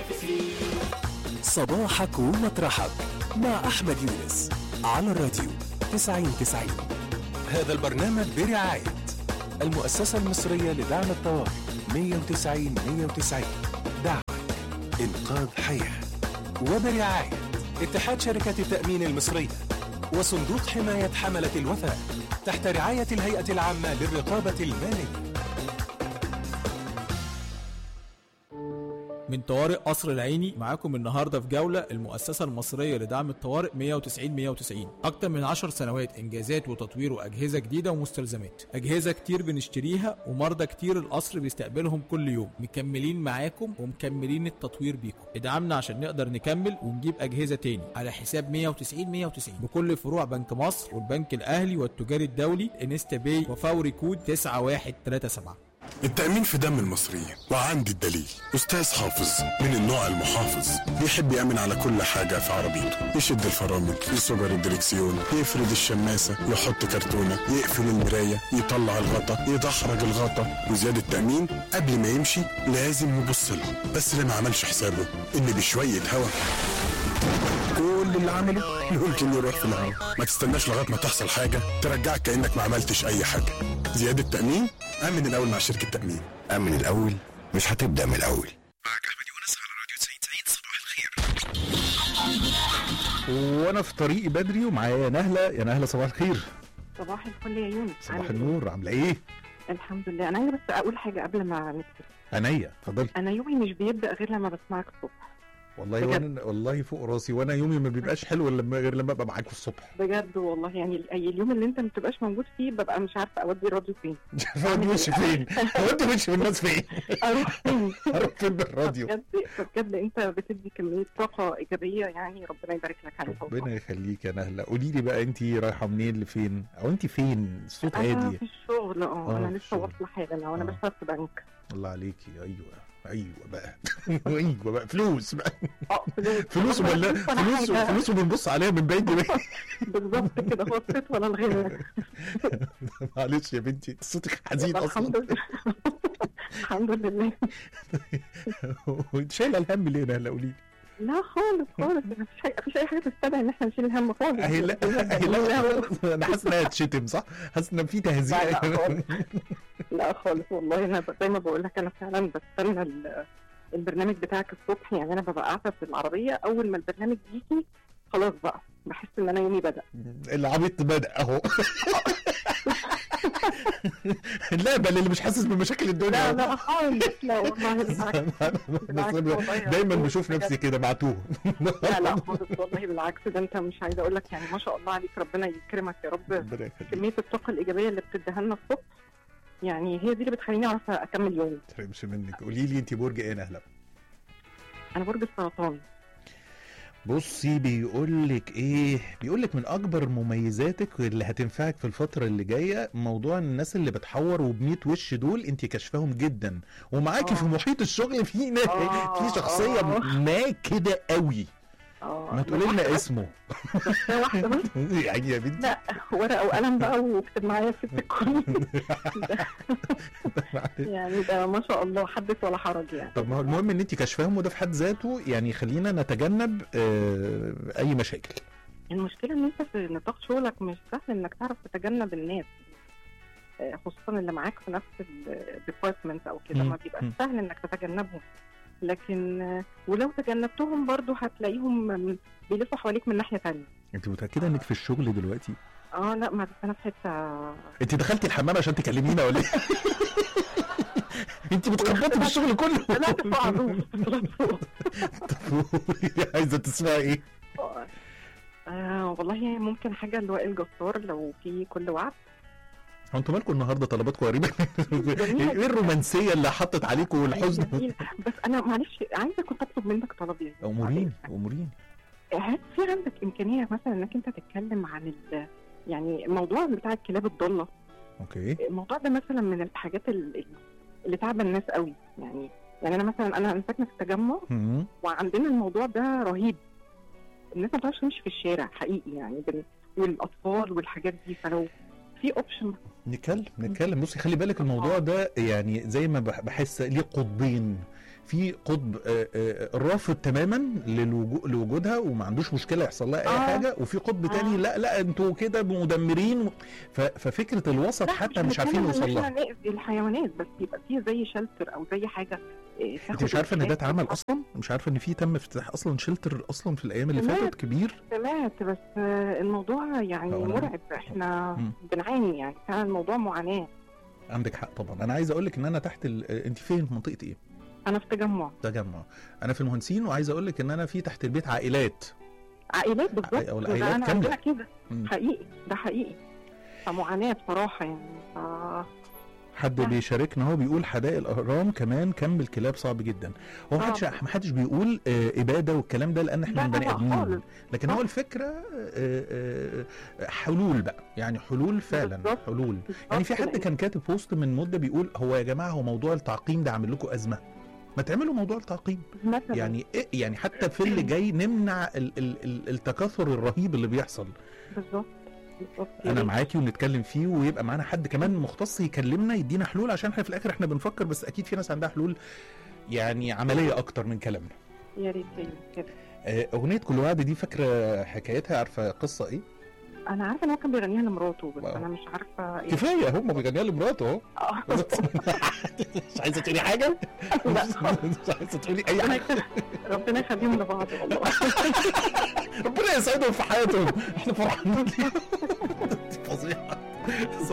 صباحك ومطرحك مع أحمد يونس على الراديو 9090 هذا البرنامج برعاية المؤسسة المصرية لدعم الطوارئ 190 190 دعمك إنقاذ حياة وبرعاية اتحاد شركة التأمين المصرية وصندوق حماية حملة الوثائق تحت رعاية الهيئة العامة للرقابة المالية من طوارئ قصر العيني معاكم النهارده في جوله المؤسسه المصريه لدعم الطوارئ 190 190 اكتر من 10 سنوات انجازات وتطوير واجهزه جديده ومستلزمات اجهزه كتير بنشتريها ومرضى كتير القصر بيستقبلهم كل يوم مكملين معاكم ومكملين التطوير بيكم ادعمنا عشان نقدر نكمل ونجيب اجهزه تاني على حساب 190 190 بكل فروع بنك مصر والبنك الاهلي والتجاري الدولي انستا باي وفوري كود 9137 التأمين في دم المصريين وعندي الدليل أستاذ حافظ من النوع المحافظ بيحب يأمن على كل حاجة في عربيته يشد الفرامل يصبر الدركسيون يفرد الشماسة يحط كرتونة يقفل المراية يطلع الغطا يدحرج الغطا وزيادة التأمين قبل ما يمشي لازم يبص له بس اللي ما عملش حسابه إن بشوية هوا كل اللي عمله ممكن يروح في الهوا ما تستناش لغايه ما تحصل حاجه ترجعك كانك ما عملتش اي حاجه زياده تامين امن الاول مع شركه تامين أمن الأول مش هتبدأ من الأول وانا في طريقي بدري ومعايا نهله يا نهله صباح الخير صباح الفل يا يونس صباح عامل إيه؟ النور عامله ايه الحمد لله انا عايزه بس اقول حاجه قبل ما نبتدي عينيا اتفضلي انا يومي مش بيبدا غير لما بسمعك الصبح والله بجد. وانا والله فوق راسي وانا يومي ما بيبقاش حلو إلا لما غير لما ابقى معاكم الصبح بجد والله يعني ال- أي اليوم اللي انت ما بتبقاش موجود فيه ببقى مش عارفه اودي الراديو فين مش عارف اودي وشي فين اودي وشي في الناس فين اروح فين اروح فين بالراديو بجد بجد انت بتدي كميه طاقه ايجابيه يعني ربنا يبارك لك عليها ربنا يخليك يا نهله قولي لي بقى انت رايحه منين لفين او انت فين الصوت انا هادي في الشغل اه آه، انا في لسه الشغل. واصله حالا وانا آه. بشتغل في بنك الله عليكي ايوه ايوه بقى ايوه بقى فلوس بقى اه فلوس فلوس ولا ولا فلوس حاجة. فلوس وبنبص عليها من بعيد لبعيد بالظبط كده هو الصيت ولا الغنى معلش يا بنتي صوتك حزين والله اصلا الحمد لله الحمد لله وانت شايله الهم ليه نهله قولي لي لا خالص خالص مفيش حاجه مفيش اي حاجه تستدعي ان احنا نشيل الهم خالص اهي لا اهي لا انا حاسس انها تشتم صح؟ حاسس ان في تهزيء لا، لا خالص. لا خالص والله انا ب- زي ما بقول لك انا فعلا بستنى ال- البرنامج بتاعك الصبح يعني انا ببقى قاعده في العربيه اول ما البرنامج يجي خلاص بقى بحس ان انا يومي بدا العبيط بدا اهو لا بل اللي مش حاسس بمشاكل الدنيا لا لا خالص لا والله بالعكس بالعكس بس والله دايما يا بشوف بجد. نفسي كده معتوه لا لا خالص والله بالعكس ده انت مش عايزه اقول لك يعني ما شاء الله عليك ربنا يكرمك يا رب ربنا يخليك كميه الطاقه الايجابيه اللي بتديها لنا الصبح يعني هي دي اللي بتخليني اعرف اكمل يومي ما تحرمش منك قولي لي انت برج ايه يا نهله؟ انا برج السرطان بصي بيقول لك ايه بيقول لك من اكبر مميزاتك اللي هتنفعك في الفتره اللي جايه موضوع الناس اللي بتحور وبميت وش دول انت كشفاهم جدا ومعاكي آه. في محيط الشغل في نا- آه، في شخصيه آه. ما كده قوي اه ما تقولي لنا اسمه بس واحده بس يعني يا بنتي لا ورقه وقلم بقى واكتب معايا ست الكل يعني ده ما شاء الله حدث ولا حرج يعني طب ما هو المهم ان انت كشفاهم وده في حد ذاته يعني خلينا نتجنب آه اي مشاكل المشكله ان انت في نطاق شغلك مش سهل انك تعرف تتجنب الناس آه، خصوصا اللي معاك في نفس الديبارتمنت او كده مم. ما بيبقاش مم. سهل انك تتجنبهم لكن آه، ولو تجنبتهم برضو هتلاقيهم بيلفوا حواليك من ناحيه تانية انت متاكده انك في الشغل دلوقتي اه لا ما انا في حته انت دخلتي الحمام عشان تكلمينا ولا ايه انت بتخبطي في الشغل كله طلعت فوق على الروف طلعت فوق عايزه تسمعي ايه آه والله ممكن حاجه اللواء الجسار لو في كل وعد هو انتوا مالكم النهارده طلباتكم غريبه جميلة ايه الرومانسيه اللي حطت عليكم والحزن جميل. بس انا معلش عايزه كنت اطلب منك طلب يعني اموريني اموريني هل في عندك امكانيه مثلا انك انت تتكلم عن ال يعني الموضوع بتاع الكلاب الضاله اوكي الموضوع ده مثلا من الحاجات ال- اللي تعب الناس قوي يعني يعني انا مثلا انا أنا ساكنه في التجمع مم. وعندنا الموضوع ده رهيب الناس ما بتعرفش تمشي في الشارع حقيقي يعني بن- والاطفال والحاجات دي فلو في اوبشن نتكلم نتكلم بصي خلي بالك الموضوع ده يعني زي ما بح- بحس ليه قطبين في قطب آه، آه، رافض تماما للوجو- لوجودها وما عندوش مشكله يحصل لها اي آه. حاجه وفي قطب تاني آه. لا لا انتوا كده مدمرين ف- ففكره الوسط لا، حتى مش عارفين بنتكلم نوصل إن لها احنا نأذي الحيوانات بس يبقى في زي شلتر او زي حاجه إيه، انت تاخد مش عارفه ان ده الحاجات اتعمل دي. اصلا مش عارفه ان في تم افتتاح اصلا شلتر اصلا في الايام اللي سمعت. فاتت كبير سمعت بس آه، الموضوع يعني هو أنا- مرعب احنا مم. بنعاني يعني فعلا الموضوع معاناه عندك حق طبعا انا عايز اقول لك ان انا تحت ال... انت فين في منطقه ايه انا في تجمع تجمع انا في المهندسين وعايز اقول لك ان انا في تحت البيت عائلات عائلات بالظبط أو ده العائلات انا كاملة. عندنا كده مم. حقيقي ده حقيقي فمعاناه بصراحه يعني ف... حد نعم. بيشاركنا هو بيقول حدائق الاهرام كمان كم الكلاب صعب جدا هو صعب. محدش محدش بيقول آه، اباده والكلام ده لان احنا لا، من بني لا، ادمين خالص. لكن صح. هو الفكره آه، آه، آه، حلول بقى يعني حلول فعلا بالظبط. حلول يعني في حد كان كاتب بوست من مده بيقول هو يا جماعه هو موضوع التعقيم ده عامل لكم ازمه ما تعملوا موضوع التعقيم مثلا يعني إيه يعني حتى في اللي جاي نمنع ال ال ال التكاثر الرهيب اللي بيحصل بالظبط بالظبط يا انا ريت. معاكي ونتكلم فيه ويبقى معانا حد كمان مختص يكلمنا يدينا حلول عشان احنا في الاخر احنا بنفكر بس اكيد في ناس عندها حلول يعني عمليه اكتر من كلامنا يا ريت يا ريت كده آه، اغنيه كل وعد دي فاكره حكايتها عارفه قصه ايه انا عارفه ان هو كان بيغنيها لمراته بس واو. انا مش عارفه ايه كفايه هم بيغنيها لمراته اهو آه. مش عايزه تقولي حاجه لا مش عايزه تقولي اي ربنا حاجه يخلي- ربنا يخليهم لبعض والله ربنا يسعدهم في حياتهم احنا فرحانين فظيعه